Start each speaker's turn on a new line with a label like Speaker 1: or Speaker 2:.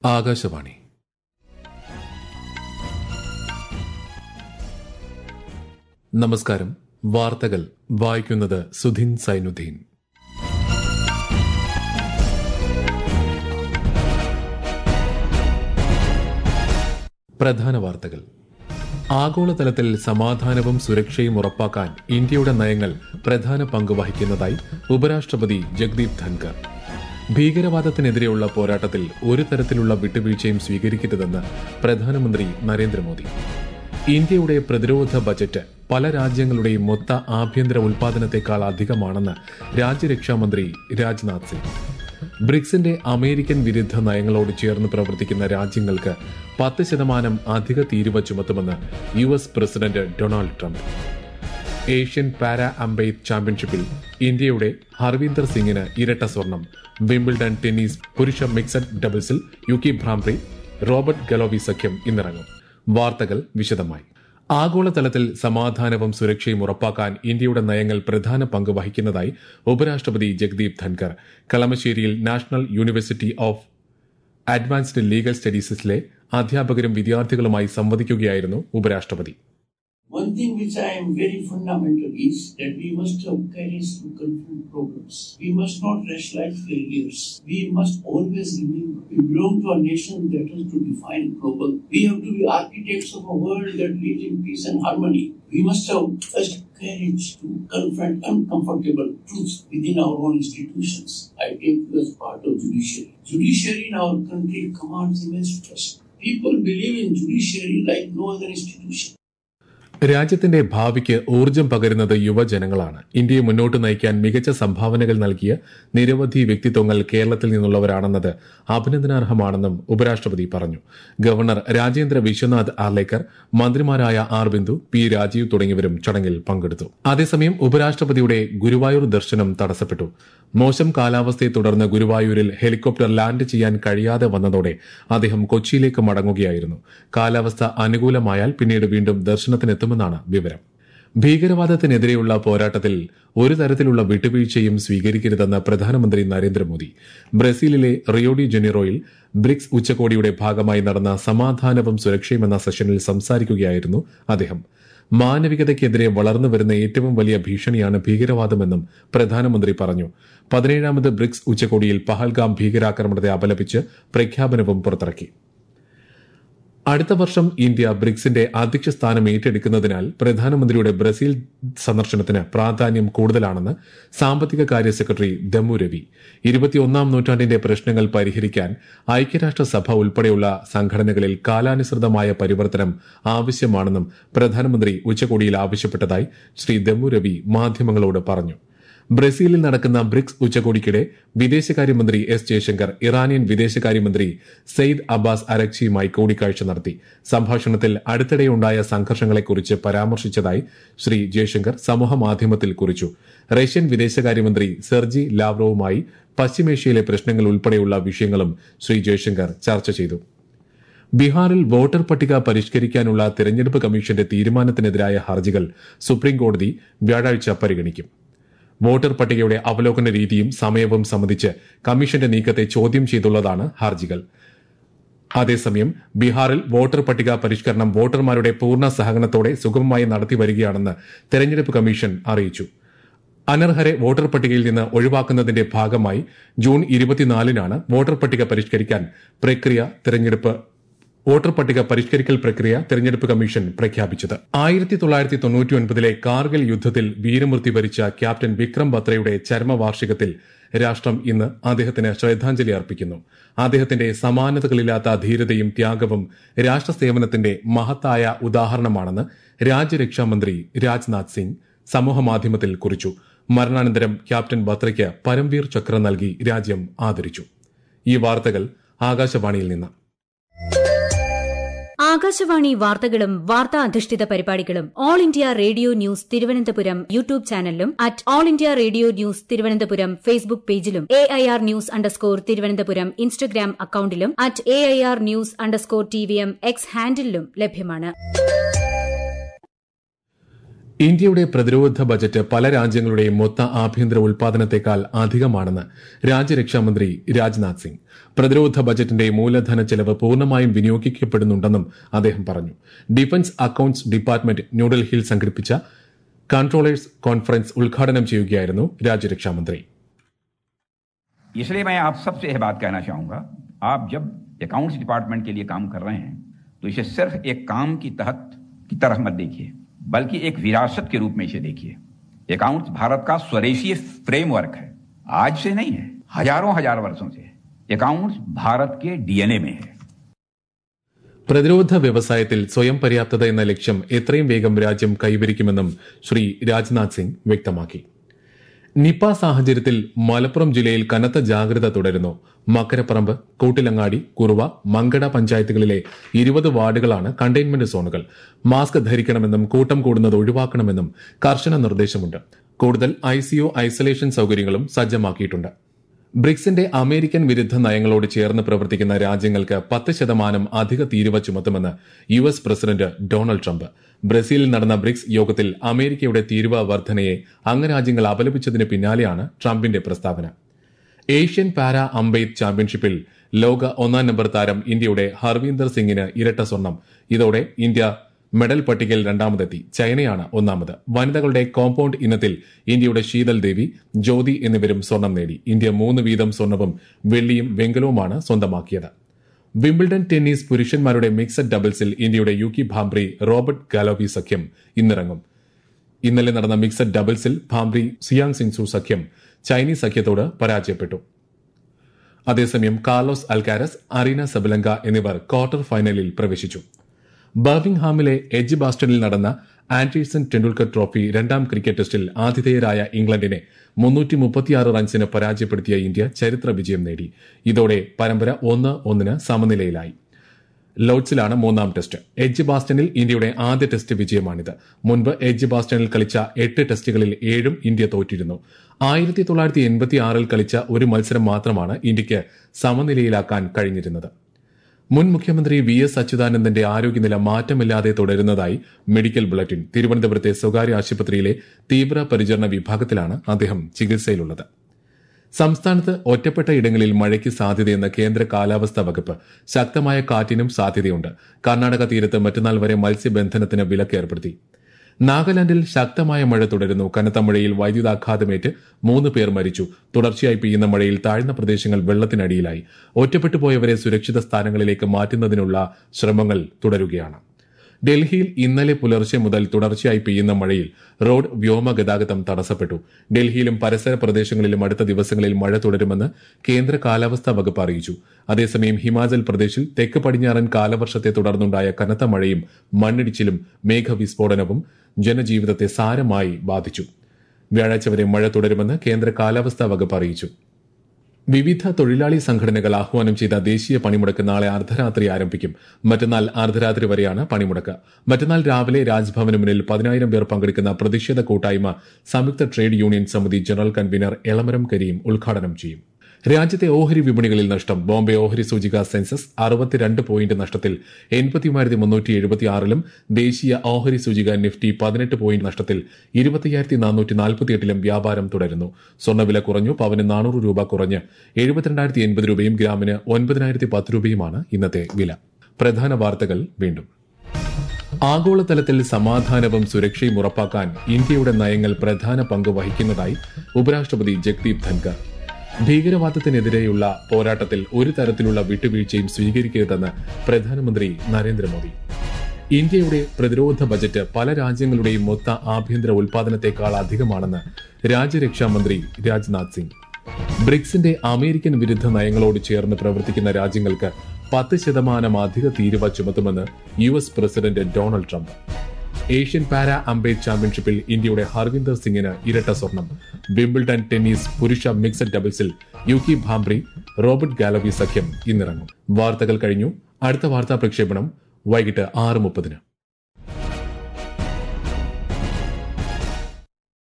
Speaker 1: ആകാശവാണി നമസ്കാരം വാർത്തകൾ വായിക്കുന്നത് സുധിൻ സൈനുദ്ദീൻ പ്രധാന വാർത്തകൾ ആഗോളതലത്തിൽ സമാധാനവും സുരക്ഷയും ഉറപ്പാക്കാൻ ഇന്ത്യയുടെ നയങ്ങൾ പ്രധാന പങ്ക് വഹിക്കുന്നതായി ഉപരാഷ്ട്രപതി ജഗ്ദീപ് ധൻകർ ഭീകരവാദത്തിനെതിരെയുള്ള പോരാട്ടത്തിൽ ഒരു തരത്തിലുള്ള വിട്ടുവീഴ്ചയും സ്വീകരിക്കരുതെന്ന് പ്രധാനമന്ത്രി നരേന്ദ്രമോദി ഇന്ത്യയുടെ പ്രതിരോധ ബജറ്റ് പല രാജ്യങ്ങളുടെയും മൊത്ത ആഭ്യന്തര ഉൽപാദനത്തെക്കാൾ അധികമാണെന്ന് രാജ്യരക്ഷാമന്ത്രി രാജ്നാഥ് സിംഗ് ബ്രിക്സിന്റെ അമേരിക്കൻ വിരുദ്ധ നയങ്ങളോട് ചേർന്ന് പ്രവർത്തിക്കുന്ന രാജ്യങ്ങൾക്ക് പത്ത് ശതമാനം അധിക തീരുവ ചുമത്തുമെന്ന് U S president Donald Trump Asian para അമ്പെയ്ത്ത് ചാമ്പ്യൻഷിപ്പിൽ ഇന്ത്യയുടെ ഹർവീന്ദർ സിംഗിന് ഇരട്ട സ്വർണം വിംബിൾഡൺ ടെന്നീസ് പുരുഷ മിക്സഡ് ഡബിൾസിൽ യുക്കി ഭ്രാംപ്രി റോബർട്ട് ഗലോവി സഖ്യം ഇന്നിറങ്ങും വാർത്തകൾ വിശദമായി ആഗോളതലത്തിൽ സമാധാനവും സുരക്ഷയും ഉറപ്പാക്കാൻ ഇന്ത്യയുടെ നയങ്ങൾ പ്രധാന പങ്ക് വഹിക്കുന്നതായി ഉപരാഷ്ട്രപതി ജഗ്ദീപ് ധൻകർ കളമശ്ശേരിയിൽ national university of advanced legal സ്റ്റഡീസിലെ അധ്യാപകരും വിദ്യാർത്ഥികളുമായി സംവദിക്കുകയായിരുന്നു ഉപരാഷ്ട്രപതി
Speaker 2: One thing which I am very fundamental is that we must have courage to confront problems. We must not rush like failures. We must always remember we belong to a nation that has to define global. We have to be architects of a world that lives in peace and harmony. We must have first courage to confront uncomfortable truths within our own institutions. I take you as part of judiciary. Judiciary in our country commands immense trust. People believe in judiciary like no other institution.
Speaker 1: രാജ്യത്തിന്റെ ഭാവിക്ക് ഊർജം പകരുന്നത് യുവജനങ്ങളാണ് ഇന്ത്യയെ മുന്നോട്ട് നയിക്കാൻ മികച്ച സംഭാവനകൾ നൽകിയ നിരവധി വ്യക്തിത്വങ്ങൾ കേരളത്തിൽ നിന്നുള്ളവരാണെന്നത് അഭിനന്ദനാർഹമാണെന്നും ഉപരാഷ്ട്രപതി പറഞ്ഞു ഗവർണർ രാജേന്ദ്ര വിശ്വനാഥ് ആർലേക്കർ മന്ത്രിമാരായ ആർ ബിന്ദു പി രാജീവ് തുടങ്ങിയവരും ചടങ്ങിൽ പങ്കെടുത്തു അതേസമയം ഉപരാഷ്ട്രപതിയുടെ ഗുരുവായൂർ ദർശനം തടസ്സപ്പെട്ടു മോശം കാലാവസ്ഥയെ തുടർന്ന് ഗുരുവായൂരിൽ ഹെലികോപ്റ്റർ ലാൻഡ് ചെയ്യാൻ കഴിയാതെ വന്നതോടെ അദ്ദേഹം കൊച്ചിയിലേക്ക് മടങ്ങുകയായിരുന്നു കാലാവസ്ഥ അനുകൂലമായാൽ പിന്നീട് വീണ്ടും ദർശനത്തിനെത്തുമെന്നാണ് വിവരം ഭീകരവാദത്തിനെതിരെയുള്ള പോരാട്ടത്തിൽ ഒരു തരത്തിലുള്ള വിട്ടുവീഴ്ചയും സ്വീകരിക്കരുതെന്ന് പ്രധാനമന്ത്രി നരേന്ദ്രമോദി ബ്രസീലിലെ റിയോഡി ജനീറോയിൽ ബ്രിക്സ് ഉച്ചകോടിയുടെ ഭാഗമായി നടന്ന സമാധാനവും സുരക്ഷയും എന്ന സെഷനിൽ സംസാരിക്കുകയായിരുന്നു അദ്ദേഹം മാനവികതയ്ക്കെതിരെ വളർന്നു വരുന്ന ഏറ്റവും വലിയ ഭീഷണിയാണ് ഭീകരവാദമെന്നും പ്രധാനമന്ത്രി പറഞ്ഞു പതിനേഴാമത് ബ്രിക്സ് ഉച്ചകോടിയിൽ പഹൽഗാം ഭീകരാക്രമണത്തെ അപലപിച്ച് പ്രഖ്യാപനവും പുറത്തിറക്കി അടുത്ത വർഷം ഇന്ത്യ ബ്രിക്സിന്റെ അധ്യക്ഷ സ്ഥാനം ഏറ്റെടുക്കുന്നതിനാൽ പ്രധാനമന്ത്രിയുടെ ബ്രസീൽ സന്ദർശനത്തിന് പ്രാധാന്യം കൂടുതലാണെന്ന് സാമ്പത്തിക കാര്യ സെക്രട്ടറി ദമു രവി ഇരുപത്തിയൊന്നാം നൂറ്റാണ്ടിന്റെ പ്രശ്നങ്ങൾ പരിഹരിക്കാൻ ഐക്യരാഷ്ട്രസഭ ഉൾപ്പെടെയുള്ള സംഘടനകളിൽ കാലാനുസൃതമായ പരിവർത്തനം ആവശ്യമാണെന്നും പ്രധാനമന്ത്രി ഉച്ചകോടിയിൽ ആവശ്യപ്പെട്ടതായി ശ്രീ ദമു രവി മാധ്യമങ്ങളോട് പറഞ്ഞു ബ്രസീലിൽ നടക്കുന്ന ബ്രിക്സ് ഉച്ചകോടിക്കിടെ വിദേശകാര്യമന്ത്രി എസ് ജയശങ്കർ ഇറാനിയൻ വിദേശകാര്യമന്ത്രി സെയ്ദ് അബ്ബാസ് അരക്ചിയുമായി കൂടിക്കാഴ്ച നടത്തി സംഭാഷണത്തിൽ അടുത്തിടെയുണ്ടായ സംഘർഷങ്ങളെക്കുറിച്ച് പരാമർശിച്ചതായി ശ്രീ ജയശങ്കർ സമൂഹമാധ്യമത്തിൽ കുറിച്ചു റഷ്യൻ വിദേശകാര്യമന്ത്രി സെർജി ലാവ്റോവുമായി പശ്ചിമേഷ്യയിലെ പ്രശ്നങ്ങൾ ഉൾപ്പെടെയുള്ള വിഷയങ്ങളും ശ്രീ ജയശങ്കർ ചർച്ച ചെയ്തു ബീഹാറിൽ വോട്ടർ പട്ടിക പരിഷ്കരിക്കാനുള്ള തെരഞ്ഞെടുപ്പ് കമ്മീഷന്റെ തീരുമാനത്തിനെതിരായ ഹർജികൾ സുപ്രീംകോടതി വ്യാഴാഴ്ച പരിഗണിക്കും വോട്ടർ പട്ടികയുടെ അവലോകന രീതിയും സമയവും സംബന്ധിച്ച് കമ്മീഷന്റെ നീക്കത്തെ ചോദ്യം ചെയ്തുള്ളതാണ് ഹർജികൾ അതേസമയം ബീഹാറിൽ വോട്ടർ പട്ടിക പരിഷ്കരണം വോട്ടർമാരുടെ പൂർണ്ണ സഹകരണത്തോടെ സുഗമമായി നടത്തി വരികയാണെന്ന് തെരഞ്ഞെടുപ്പ് കമ്മീഷൻ അറിയിച്ചു അനർഹരെ വോട്ടർ പട്ടികയിൽ നിന്ന് ഒഴിവാക്കുന്നതിന്റെ ഭാഗമായി ജൂൺ ഇരുപത്തിനാലിനാണ് വോട്ടർ പട്ടിക പരിഷ്കരിക്കാൻ പ്രക്രിയ തെരഞ്ഞെടുപ്പ് വോട്ടർ പട്ടിക പരിഷ്കരിക്കൽ പ്രക്രിയ തെരഞ്ഞെടുപ്പ് കമ്മീഷൻ പ്രഖ്യാപിച്ചത് ആയിരത്തി തൊള്ളായിരത്തി തൊണ്ണൂറ്റി ഒൻപതിലെ കാർഗിൽ യുദ്ധത്തിൽ വീരമൃത്യു വരിച്ച ക്യാപ്റ്റൻ വിക്രം ബത്രയുടെ ചരമവാർഷികത്തിൽ രാഷ്ട്രം ഇന്ന് അദ്ദേഹത്തിന് ശ്രദ്ധാഞ്ജലി അർപ്പിക്കുന്നു അദ്ദേഹത്തിന്റെ സമാനതകളില്ലാത്ത ധീരതയും ത്യാഗവും രാഷ്ട്രസേവനത്തിന്റെ മഹത്തായ ഉദാഹരണമാണെന്ന് രാജ്യരക്ഷാമന്ത്രി രാജ്നാഥ് സിംഗ് സമൂഹമാധ്യമത്തിൽ കുറിച്ചു മരണാനന്തരം ക്യാപ്റ്റൻ ബത്രയ്ക്ക് പരംവീർ ചക്ര നൽകി രാജ്യം ആദരിച്ചു ഈ വാർത്തകൾ ആകാശവാണിയിൽ നിന്ന്
Speaker 3: ആകാശവാണി വാർത്തകളും വാർത്താ അധിഷ്ഠിത പരിപാടികളും all India radio news Thiruvananthapuram YouTube ചാനലിലും at all India radio news Thiruvananthapuram Facebook പേജിലും A I R news underscore Thiruvananthapuram Instagram അക്കൌണ്ടിലും at A I R news underscore T V M X ഹാൻഡിലും ലഭ്യമാണ്
Speaker 1: ഇന്ത്യയുടെ പ്രതിരോധ ബജറ്റ് പല രാജ്യങ്ങളുടെയും മൊത്ത ആഭ്യന്തര ഉൽപാദനത്തെക്കാൾ അധികമാണെന്ന് രാജ്യരക്ഷാമന്ത്രി രാജ്നാഥ് സിംഗ് പ്രതിരോധ ബജറ്റിന്റെ മൂലധന ചെലവ് പൂർണ്ണമായും വിനിയോഗിക്കപ്പെടുന്നുണ്ടെന്നും അദ്ദേഹം പറഞ്ഞു ഡിഫൻസ് അക്കൌണ്ട്സ് ഡിപ്പാർട്ട്മെന്റ് ന്യൂഡൽഹിയിൽ സംഘടിപ്പിച്ച കൺട്രോളേഴ്സ് കോൺഫറൻസ് ഉദ്ഘാടനം ചെയ്യുകയായിരുന്നു രാജ്യരക്ഷാമന്ത്രി
Speaker 4: इसलिए मैं आप सबसे यह बात कहना चाहूंगा आप जब अकाउंट्स डिपार्टमेंट के लिए काम कर रहे हैं तो इसे सिर्फ एक काम की तहत की तरह मत देखिए बल्कि एक विरासत के रूप में इसे देखिए अकाउंट्स भारत का स्वदेशी फ्रेमवर्क है आज से नहीं है हजारों हजार वर्षों से अकाउंट्स भारत के डीएनए में है
Speaker 1: പ്രതിരോധ വ്യവസായത്തിൽ സ്വയം പര്യാപ്തത എന്ന ലക്ഷ്യം എത്രയും വേഗം രാജ്യം കൈവരിക്കുമെന്നും ശ്രീ രാജ്നാഥ് സിംഗ് വ്യക്തമാക്കി നിപ സാഹചര്യത്തിൽ മലപ്പുറം ജില്ലയിൽ കനത്ത ജാഗ്രത തുടരുന്നു മക്കരപ്പറമ്പ് കൂട്ടിലങ്ങാടി കുറുവ മങ്കട പഞ്ചായത്തുകളിലെ ഇരുപത് വാർഡുകളാണ് കണ്ടെയ്ൻമെന്റ് സോണുകൾ മാസ്ക് ധരിക്കണമെന്നും കൂട്ടം കൂടുന്നത് ഒഴിവാക്കണമെന്നും കർശന നിർദ്ദേശമുണ്ട് കൂടുതൽ ഐസിയു ഐസൊലേഷൻ സൌകര്യങ്ങളും സജ്ജമാക്കിയിട്ടുണ്ട് ബ്രിക്സിന്റെ അമേരിക്കൻ വിരുദ്ധ നയങ്ങളോട് ചേർന്ന് പ്രവർത്തിക്കുന്ന രാജ്യങ്ങൾക്ക് പത്ത് ശതമാനം അധിക തീരുവ ചുമത്തുമെന്ന് U S president Donald Trump ബ്രസീലിൽ നടന്ന ബ്രിക്സ് യോഗത്തിൽ അമേരിക്കയുടെ തീരുവ വർധനയെ അംഗരാജ്യങ്ങൾ അപലപിച്ചതിന് പിന്നാലെയാണ് ട്രംപിന്റെ പ്രസ്താവന ഏഷ്യൻ പാരാ അമ്പെയ്ത്ത് ചാമ്പ്യൻഷിപ്പിൽ ലോക ഒന്നാം നമ്പർ താരം ഇന്ത്യയുടെ ഹർവീന്ദർ സിംഗിന് ഇരട്ട സ്വർണം ഇതോടെ ഇന്ത്യ മെഡൽ പട്ടികയിൽ രണ്ടാമതെത്തി ചൈനയാണ് ഒന്നാമത് വനിതകളുടെ കോമ്പൌണ്ട് ഇനത്തിൽ ഇന്ത്യയുടെ ശീതൽ ദേവി ജ്യോതി എന്നിവരും സ്വർണം നേടി ഇന്ത്യ മൂന്ന് വീതം സ്വർണവും വെള്ളിയും വെങ്കലവുമാണ് സ്വന്തമാക്കിയത് വിംബിൾഡൺ ടെന്നീസ് പുരുഷന്മാരുടെ മിക്സഡ് ഡബിൾസിൽ ഇന്ത്യയുടെ യുക്കി ഭാംബ്രി റോബർട്ട് ഗാലോവി സഖ്യം ഇന്നിറങ്ങും ഇന്നലെ നടന്ന മിക്സഡ് ഡബിൾസിൽ ഭാംബ്രി സിയാങ് സിൻസു സഖ്യം ചൈനീസ് സഖ്യത്തോട് പരാജയപ്പെട്ടു അതേസമയം കാർലോസ് അൽക്കാരസ് അറീന സബലങ്ക എന്നിവർ ക്വാർട്ടർ ഫൈനലിൽ പ്രവേശിച്ചു ബർമിംഗ്ഹാമിലെ എഡ്ജ് ബാസ്റ്റണിൽ നടന്ന ആൻഡേഴ്സൺ ടെണ്ടുൽക്കർ ട്രോഫി രണ്ടാം ക്രിക്കറ്റ് ടെസ്റ്റിൽ ആതിഥേയരായ ഇംഗ്ലണ്ടിനെ മുന്നൂറ്റി മുപ്പത്തിയാറ് റൺസിന് പരാജയപ്പെടുത്തിയ ഇന്ത്യ ചരിത്ര വിജയം നേടി ഇതോടെ പരമ്പര ഒന്ന് ഒന്നിന് സമനിലയിലായി ലോഡ്സിലാണ് മൂന്നാം ടെസ്റ്റ് എഡ്ജ് ബാസ്റ്റണിൽ ഇന്ത്യയുടെ ആദ്യ ടെസ്റ്റ് വിജയമാണിത് മുൻപ് എഡ്ജ് ബാസ്റ്റണിൽ കളിച്ച എട്ട് ടെസ്റ്റുകളിൽ ഏഴും ഇന്ത്യ തോറ്റിരുന്നു ആയിരത്തി തൊള്ളായിരത്തി എൺപത്തി ആറിൽ കളിച്ച ഒരു മത്സരം മാത്രമാണ് ഇന്ത്യക്ക് സമനിലയിലാക്കാൻ കഴിഞ്ഞിരുന്നത് മുൻ മുഖ്യമന്ത്രി വി എസ് അച്യുതാനന്ദന്റെ ആരോഗ്യനില മാറ്റമില്ലാതെ തുടരുന്നതായി മെഡിക്കൽ ബുള്ളറ്റിൻ തിരുവനന്തപുരത്തെ സ്വകാര്യ ആശുപത്രിയിലെ തീവ്ര പരിചരണ വിഭാഗത്തിലാണ് അദ്ദേഹം ചികിത്സയിലുള്ളത് സംസ്ഥാനത്ത് ഒറ്റപ്പെട്ട ഇടങ്ങളിൽ മഴയ്ക്ക് സാധ്യതയെന്ന് കേന്ദ്ര കാലാവസ്ഥാ വകുപ്പ് ശക്തമായ കാറ്റിനും സാധ്യതയുണ്ട് കർണാടക തീരത്ത് മറ്റന്നാൾ വരെ മത്സ്യബന്ധനത്തിന് വിലക്ക് ഏർപ്പെടുത്തി നാഗാലാൻഡിൽ ശക്തമായ മഴ തുടരുന്നു കനത്ത മഴയിൽ വൈദ്യുതാഘാതമേറ്റ് മൂന്ന് പേർ മരിച്ചു തുടർച്ചയായി പെയ്യുന്ന മഴയിൽ താഴ്ന്ന പ്രദേശങ്ങൾ വെള്ളത്തിനടിയിലായി ഒറ്റപ്പെട്ടു പോയവരെ സുരക്ഷിത സ്ഥാനങ്ങളിലേക്ക് മാറ്റുന്നതിനുള്ള ശ്രമങ്ങൾ തുടരുകയാണ് ഡൽഹിയിൽ ഇന്നലെ പുലർച്ചെ മുതൽ തുടർച്ചയായി പെയ്യുന്ന മഴയിൽ റോഡ് വ്യോമ ഗതാഗതം തടസ്സപ്പെട്ടു ഡൽഹിയിലും പരിസര പ്രദേശങ്ങളിലും അടുത്ത ദിവസങ്ങളിൽ മഴ തുടരുമെന്ന് കേന്ദ്ര കാലാവസ്ഥാ വകുപ്പ് അറിയിച്ചു അതേസമയം ഹിമാചൽ പ്രദേശിൽ തെക്ക് പടിഞ്ഞാറൻ കാലവർഷത്തെ തുടർന്നുണ്ടായ കനത്ത മഴയും മണ്ണിടിച്ചിലും മേഘവിസ്ഫോടനവും ജനജീവിതത്തെ സാരമായി ബാധിച്ചു വ്യാഴാഴ്ച വരെ മഴ തുടരുമെന്ന് കേന്ദ്ര കാലാവസ്ഥാ വകുപ്പ് അറിയിച്ചു വിവിധ തൊഴിലാളി സംഘടനകൾ ആഹ്വാനം ചെയ്ത ദേശീയ പണിമുടക്ക് നാളെ അർദ്ധരാത്രി ആരംഭിക്കും മറ്റന്നാൾ അർദ്ധരാത്രി വരെയാണ് പണിമുടക്ക് മറ്റന്നാൾ രാവിലെ രാജ്ഭവന് മുന്നിൽ പതിനായിരം പേർ പങ്കെടുക്കുന്ന പ്രതിഷേധ കൂട്ടായ്മ സംയുക്ത ട്രേഡ് യൂണിയൻ സമിതി ജനറൽ കൺവീനർ എളമരം കരീം ഉദ്ഘാടനം ചെയ്യും രാജ്യത്തെ ഓഹരി വിപണികളിൽ നഷ്ടം ബോംബെ ഓഹരി സൂചിക സെൻസസ് അറുപത്തിരണ്ട് പോയിന്റ് നഷ്ടത്തിൽ എൺപത്തിമൂവായിരത്തി മുന്നൂറ്റി എഴുപത്തിയാറിലും ദേശീയ ഓഹരി സൂചിക നിഫ്റ്റി പതിനെട്ട് പോയിന്റ് നഷ്ടത്തിൽ ഇരുപത്തിയ്യായിരത്തി നാനൂറ്റി നാൽപ്പത്തിയെട്ടിലും വ്യാപാരം തുടരുന്നു സ്വർണ്ണവില കുറഞ്ഞു പവന് നാനൂറ് രൂപ കുറഞ്ഞ് എഴുപത്തിരണ്ടായിരത്തി എൺപത് രൂപയും ഗ്രാമിന് ഒൻപതിനായിരത്തി പത്ത് രൂപയുമാണ് ഇന്നത്തെ വില പ്രധാന വാർത്തകൾ വീണ്ടും ആഗോളതലത്തിൽ സമാധാനവും സുരക്ഷയും ഉറപ്പാക്കാൻ ഇന്ത്യയുടെ നയങ്ങൾ പ്രധാന പങ്ക് വഹിക്കുന്നതായി ഉപരാഷ്ട്രപതി ജഗ്ദീപ് ധൻകർ ഭീകരവാദത്തിനെതിരെയുള്ള പോരാട്ടത്തിൽ ഒരു തരത്തിലുള്ള വിട്ടുവീഴ്ചയും സ്വീകരിക്കരുതെന്ന് പ്രധാനമന്ത്രി നരേന്ദ്രമോദി ഇന്ത്യയുടെ പ്രതിരോധ ബജറ്റ് പല രാജ്യങ്ങളുടെയും മൊത്ത ആഭ്യന്തര ഉൽപാദനത്തെക്കാൾ അധികമാണെന്ന് രാജ്യരക്ഷാ മന്ത്രി രാജ്നാഥ് സിംഗ് ബ്രിക്സിന്റെ അമേരിക്കൻ വിരുദ്ധ നയങ്ങളോട് ചേർന്ന് പ്രവർത്തിക്കുന്ന രാജ്യങ്ങൾക്ക് പത്ത് ശതമാനം അധിക തീരുവ ചുമത്തുമെന്ന് U S president Donald Trump Asian para അമ്പെയ്ത്ത് ചാമ്പ്യൻഷിപ്പിൽ ഇന്ത്യയുടെ ഹർവിന്ദർ സിംഗിന് ഇരട്ട സ്വർണം വിംബിൾഡൺ ടെന്നീസ് പുരുഷ മിക്സഡ് ഡബിൾസിൽ യുക്കി ഭാംബ്രി റോബർട്ട് ഗാലവി സഖ്യം ഇന്നിറങ്ങും വാർത്തകൾ കഴിഞ്ഞു അടുത്ത വാർത്താ പ്രക്ഷേപണം വൈകിട്ട് ആറ് മുപ്പതിന്